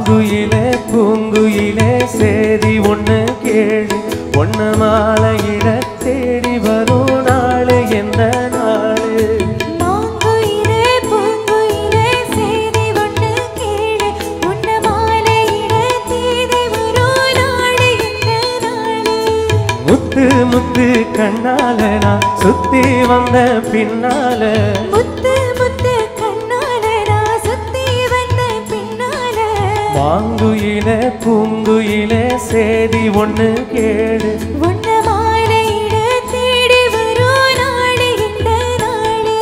மாங்குயிலே பூங்குயிலே சேதி ஒண்ணு கேளு ஒண்ணு மாலையிட தேடி வரும் நாளு எந்த நாளு மாங்குயிலே பூங்குயிலே சேதி ஒன்று கேளு உன்ன மாலையிட தேதி வரும் நாடு இந்த நாடு முத்து முத்து கண்ணால நான் சுத்தி வந்த பின்னால முத்து முத்து கண்ணால நான் சுத்தி வந்த பின்னால மாங்குயிலே பூங்குயிலே சேதி ஒண்ணு கேளு உன்ன மாலையிட தேடி வரும் நாடு இந்த நாடு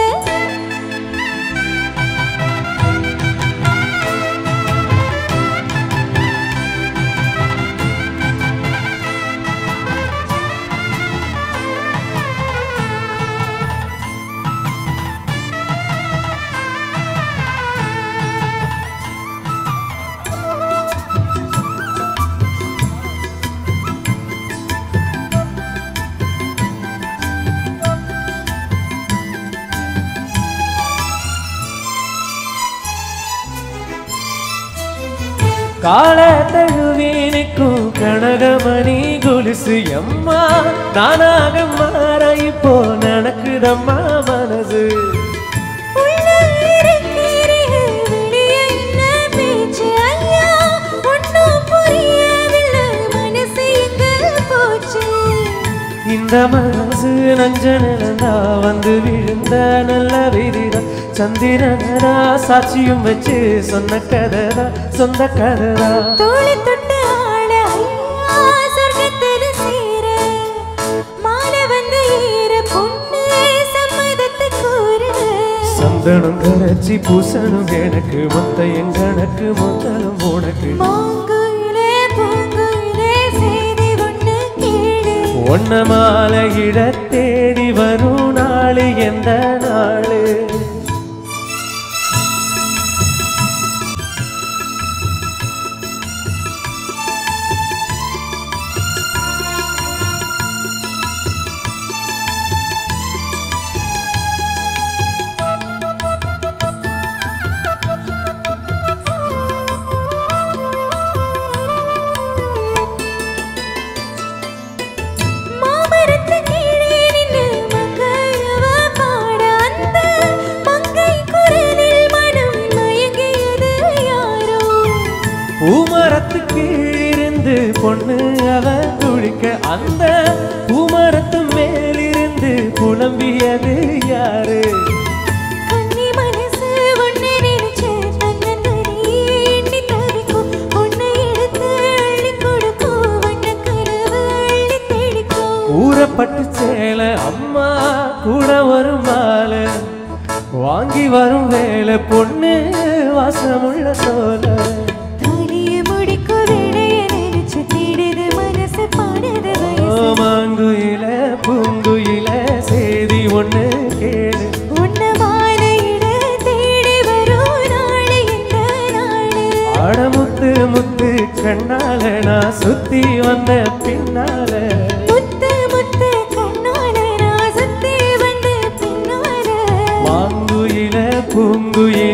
கால தழுவீனுக்கும் கனகமணி கொலுசு எம்மா நானாக மாற இப்போ நடக்குதம்மா மனசு உள்ள இருக்கிறீர்கள் வெளியே என்ன பேச்சு ஐயா ஒன்றும் புரியவில்லை மனசு எங்க போச்சு இந்த மனசு நஞ்ச நிலந்தா வந்து விழுந்த நல்ல விதிதான் சந்திரனா சாட்சியும் வச்சு சொன்ன கதைதான் சொந்த கதைதான் தோளை தொட்டு ஆள ஐயா சொர்க்கத்தில் சேர மாலை வந்து ஏற பொண்ணு சம்மதத்தை கூற சந்தனம் கரைச்சி பூசணும் எனக்கு மொத்த என் கணக்கு மொத்தம் உனக்கு மாங்குயிலே பூங்குயிலே செய்தி ஒன்று கேளு ஒன்ன மாலையிட தேடி வரும் நாளு எந்த நாளு மாமரத்து கீழே நின்னு மங்கையவ பாட அந்த மங்கை குரலில் மனம் மயங்கியது யாரோ பூமரத்துக்கு இருந்து பொண்ணு அவ குளிக்க அந்த பூமரத்து மேலிருந்து புலம்பியது யாரு கன்னி மனசு ஒன்னை நினைச்சு தன்னந்தனி எண்ணி தவிக்கும் உன்னை எடுத்து அள்ளி கொடுக்கும் வண்ண கனவு அள்ளி தேடிக்கும் ஊறப்பட்டு சேல அம்மா கூட வரும் மாலை வாங்கி வரும் வேலை பொண்ணு வாசமுள்ள சோலை தாலிய முடிக்கும் வேளைய நினைச்சு தேடுது மனசு பாடுது வயசு மாங்குயில பூங்குயில செய்தி ஒண்ணு கேளு உன்ன மாலையிட தேடி வரும் நாளு இந்த நாளு ஆடமுத்து முத்து கண்ணால நான் சுத்தி வந்த பின்னால முத்து முத்து கண்ணால நான் சுத்தி வந்து பின்னால மாங்குயில பூங்குயில